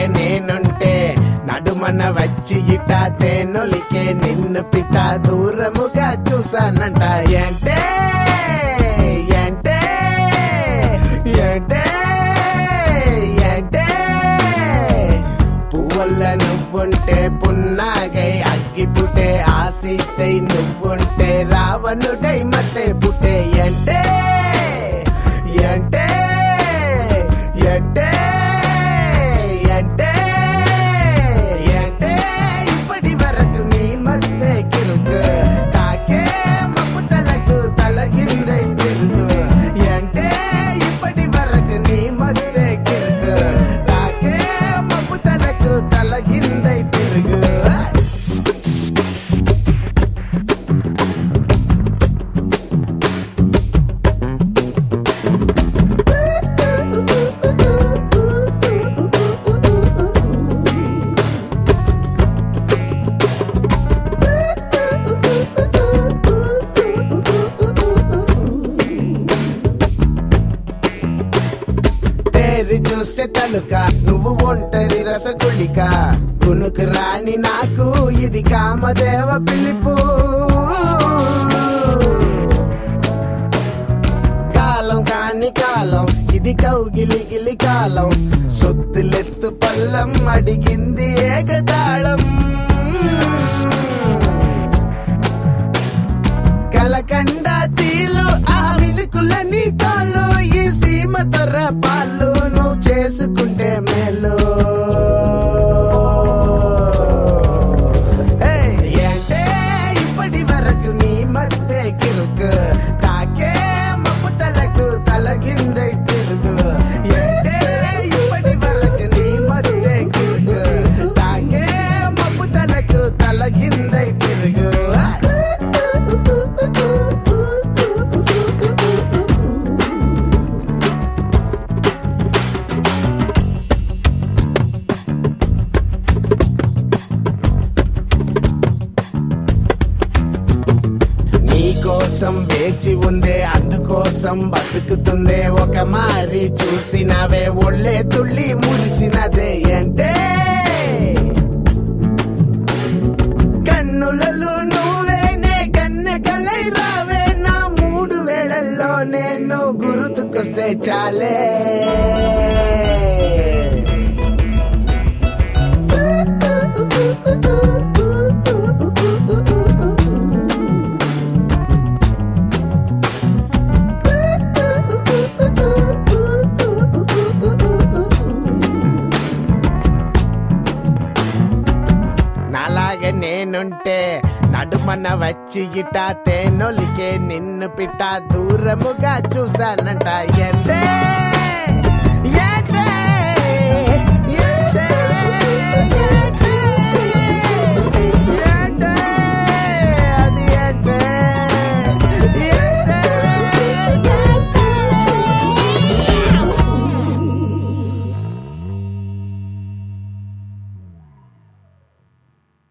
నేనుంటే నడుమన వచ్చి ఇట తేనొలికే నిన్ను పిట దూరముగా చూసానంట ఏంటే ఏంటే ఏంటే ఏంటే పువ్వుల నువ్వుంటే పున్నాగై అగ్గిపుటే ఆసితై నువ్వుంటే రావణుడై మతే పుట్టే అంటే అంటే అంటే అంటే అంటే ఇప్పటి వరకు నీ మధ్య కిరుకు తాకే మప్పు తలకు తలగిందై తిరుగు అంటే ఇప్పటి వరకు నీ మధ్య కిరుకు తాకే మప్పు తలకు తలగిందై తిరుగు తేరి చూస్తే తలుక నువ్వు ఒంటరి రసగుళిక కునుకు రాని నాకు ఇది కామదేవ పిలుపు కాలం కాని కాలం ఇది కౌగిలిగిలి కాలం సొత్తులెత్తు పల్లం అడిగింది ఏకతాళం కలకండ తీలు ఆ విలుకుల నీతోలు ఈ సీమ తొర్ర పాలు నువ్వు చేసుకుంటే మేలు ఏయ్, ఏంటే ఇప్పటి వరకు నీ మధ్య కిరుకు తాకే మప్పు తలకు తలగిందై తిరుగు ఏంటే ఇప్పటి వరకు నీ మధ్య కిరుకు తాకే మప్పు తలకు తలగిందై తిరుగు నీ కోసం వేచి ఉందే అందుకోసం బతుకుతుందే ఒక మారి చూసినవే ఒళ్ళే తుళ్ళి మురిసినదే అంటే కన్నులలో నువ్వేనే కన్నె కలై రావే నా మూడు వేళల్లో నేను గుర్తుకొస్తే చాలే నాలాగే నేనుంటే నడుమన వచ్చి ఇట తేనొలికే నిన్ను పిట్ట దూరముగా చూసానంట ఎంతే